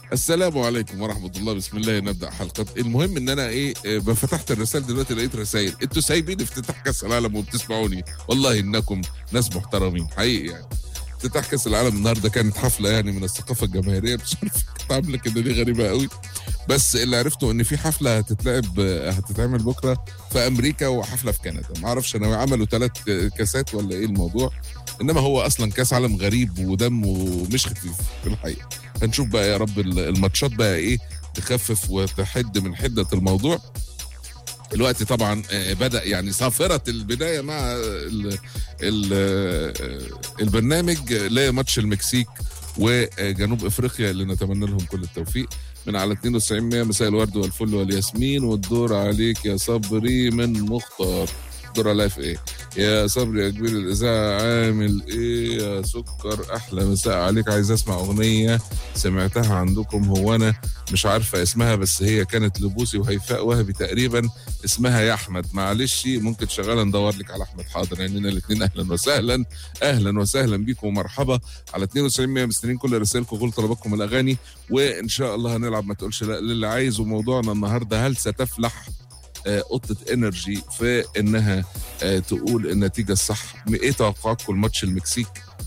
السلام عليكم ورحمة الله بسم الله نبدأ حلقة المهم ان انا ايه آه، فتحت الرسائل دلوقتي لقيت رسائل انتوا سايبين افتتاح كاس العالم وبتسمعوني والله انكم ناس محترمين حقيقي يعني افتتاح كاس العالم النهارده كانت حفلة يعني من الثقافة الجماهيرية مش عارف كانت عاملة كده دي غريبة قوي بس اللي عرفته ان في حفلة هتتلعب آه، هتتعمل بكرة في امريكا وحفلة في كندا ما اعرفش انا عملوا ثلاث كاسات ولا ايه الموضوع انما هو اصلا كاس عالم غريب ودمه مش خفيف في الحقيقة هنشوف بقى يا رب الماتشات بقى ايه تخفف وتحد من حده الموضوع الوقت طبعا آه، بدا يعني صافره البدايه مع ال ال البرنامج لماتش المكسيك وجنوب افريقيا اللي نتمنى لهم كل التوفيق من على 92 100 مساء الورد والفل والياسمين والدور عليك يا صبري من مختار الدور عليا في ايه يا صبري يا كبير الاذاعه عامل ايه يا سكر احلى مساء عليك عايز اسمع اغنيه سمعتها عندكم هو انا مش عارفه اسمها بس هي كانت لبوسي وهيفاء وهبي تقريبا اسمها يا احمد معلش ممكن شغاله ندور لك على احمد حاضر يعني الاثنين اهلا وسهلا اهلا وسهلا بيكم ومرحبا على 92 100 مستنيين كل رسائلكم وكل طلباتكم الاغاني وان شاء الله هنلعب ما تقولش لا للي عايز وموضوعنا النهارده هل ستفلح آه، قطه انرجي في انها آه، تقول النتيجه الصح ايه توقعاتكم الماتش المكسيك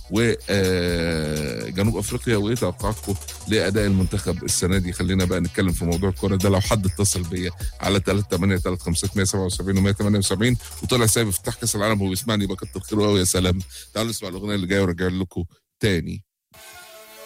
وجنوب افريقيا وايه توقعاتكم لاداء المنتخب السنه دي خلينا بقى نتكلم في موضوع الكوره ده لو حد اتصل بيا على 3 8 3 5 177 و 178 وطلع سايب افتتاح كاس العالم وهو بيسمعني يبقى كتر خيره قوي يا سلام تعالوا نسمع الاغنيه اللي جايه وارجع لكم تاني